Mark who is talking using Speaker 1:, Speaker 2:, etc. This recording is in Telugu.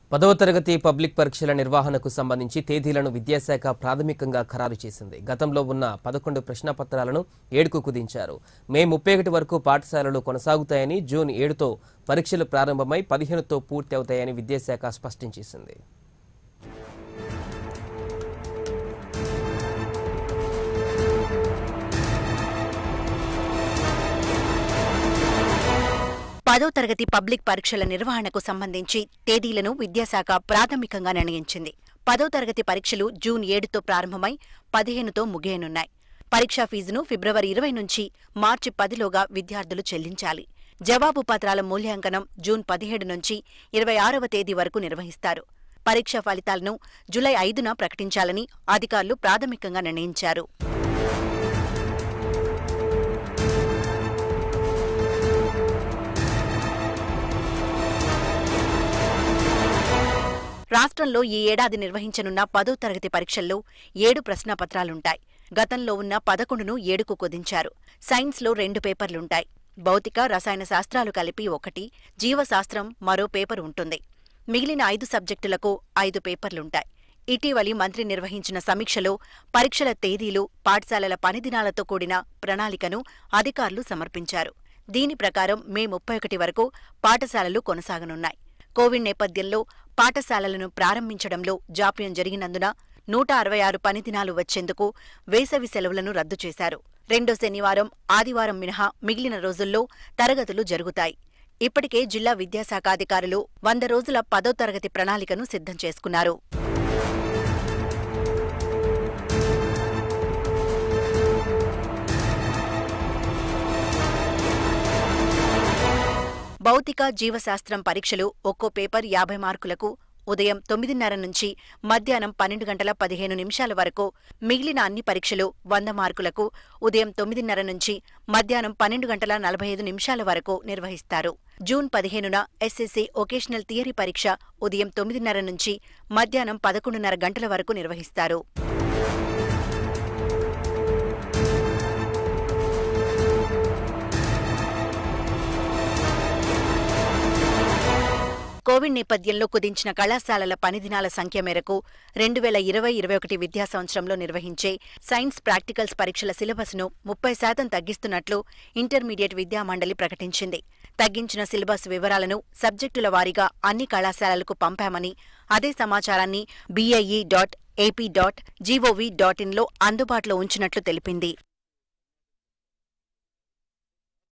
Speaker 1: పదవ తరగతి పబ్లిక్ పరీక్షల నిర్వహణకు సంబంధించి తేదీలను విద్యాశాఖ ప్రాథమికంగా ఖరారు చేసింది గతంలో ఉన్న పదకొండు ప్రశ్నపత్రాలను ఏడుకు కుదించారు మే ముప్పై ఒకటి వరకు పాఠశాలలు కొనసాగుతాయని జూన్ ఏడుతో పరీక్షలు ప్రారంభమై పదిహేనుతో పూర్తి అవుతాయని విద్యాశాఖ స్పష్టం చేసింది
Speaker 2: పదో తరగతి పబ్లిక్ పరీక్షల నిర్వహణకు సంబంధించి తేదీలను విద్యాశాఖ ప్రాథమికంగా నిర్ణయించింది పదో తరగతి పరీక్షలు జూన్ ఏడుతో ప్రారంభమై పదిహేనుతో ముగియనున్నాయి పరీక్షా ఫీజును ఫిబ్రవరి ఇరవై నుంచి మార్చి పదిలోగా విద్యార్థులు చెల్లించాలి జవాబు పత్రాల మూల్యాంకనం జూన్ పదిహేడు నుంచి ఇరవై ఆరవ తేదీ వరకు నిర్వహిస్తారు పరీక్షా ఫలితాలను జులై ఐదున ప్రకటించాలని అధికారులు ప్రాథమికంగా నిర్ణయించారు రాష్ట్రంలో ఈ ఏడాది నిర్వహించనున్న పదో తరగతి పరీక్షల్లో ఏడు ప్రశ్నాపత్రాలుంటాయి గతంలో ఉన్న పదకొండును ఏడుకు కుదించారు సైన్స్లో రెండు పేపర్లుంటాయి భౌతిక రసాయన శాస్త్రాలు కలిపి ఒకటి జీవశాస్త్రం మరో పేపర్ ఉంటుంది మిగిలిన ఐదు సబ్జెక్టులకు ఐదు పేపర్లుంటాయి ఇటీవలి మంత్రి నిర్వహించిన సమీక్షలో పరీక్షల తేదీలు పాఠశాలల పనిదినాలతో కూడిన ప్రణాళికను అధికారులు సమర్పించారు దీని ప్రకారం మే ముప్పై ఒకటి వరకు పాఠశాలలు కొనసాగనున్నాయి కోవిడ్ నేపథ్యంలో పాఠశాలలను ప్రారంభించడంలో జాప్యం జరిగినందున నూట అరవై ఆరు పనిదినాలు వచ్చేందుకు వేసవి సెలవులను రద్దు చేశారు రెండో శనివారం ఆదివారం మినహా మిగిలిన రోజుల్లో తరగతులు జరుగుతాయి ఇప్పటికే జిల్లా విద్యాశాఖ అధికారులు వంద రోజుల పదో తరగతి ప్రణాళికను సిద్ధం చేసుకున్నారు భౌతిక జీవశాస్త్రం పరీక్షలు ఒక్కో పేపర్ యాభై మార్కులకు ఉదయం తొమ్మిదిన్నర నుంచి మధ్యాహ్నం పన్నెండు గంటల పదిహేను నిమిషాల వరకు మిగిలిన అన్ని పరీక్షలు వంద మార్కులకు ఉదయం తొమ్మిదిన్నర నుంచి మధ్యాహ్నం పన్నెండు గంటల నలభై ఐదు నిమిషాల వరకు నిర్వహిస్తారు జూన్ పదిహేనున ఎస్ఎస్సీ ఒకేషనల్ థియరీ పరీక్ష ఉదయం తొమ్మిదిన్నర నుంచి మధ్యాహ్నం పదకొండున్నర గంటల వరకు నిర్వహిస్తారు కోవిడ్ నేపథ్యంలో కుదించిన కళాశాలల పనిదినాల సంఖ్య మేరకు రెండు వేల ఇరవై ఇరవై ఒకటి విద్యా సంవత్సరంలో నిర్వహించే సైన్స్ ప్రాక్టికల్స్ పరీక్షల సిలబస్ను ముప్పై శాతం తగ్గిస్తున్నట్లు ఇంటర్మీడియట్ విద్యా మండలి ప్రకటించింది తగ్గించిన సిలబస్ వివరాలను సబ్జెక్టుల వారీగా అన్ని కళాశాలలకు పంపామని అదే సమాచారాన్ని BIE dot AP dot GOV dot ఇన్లో అందుబాటులో ఉంచినట్లు తెలిపింది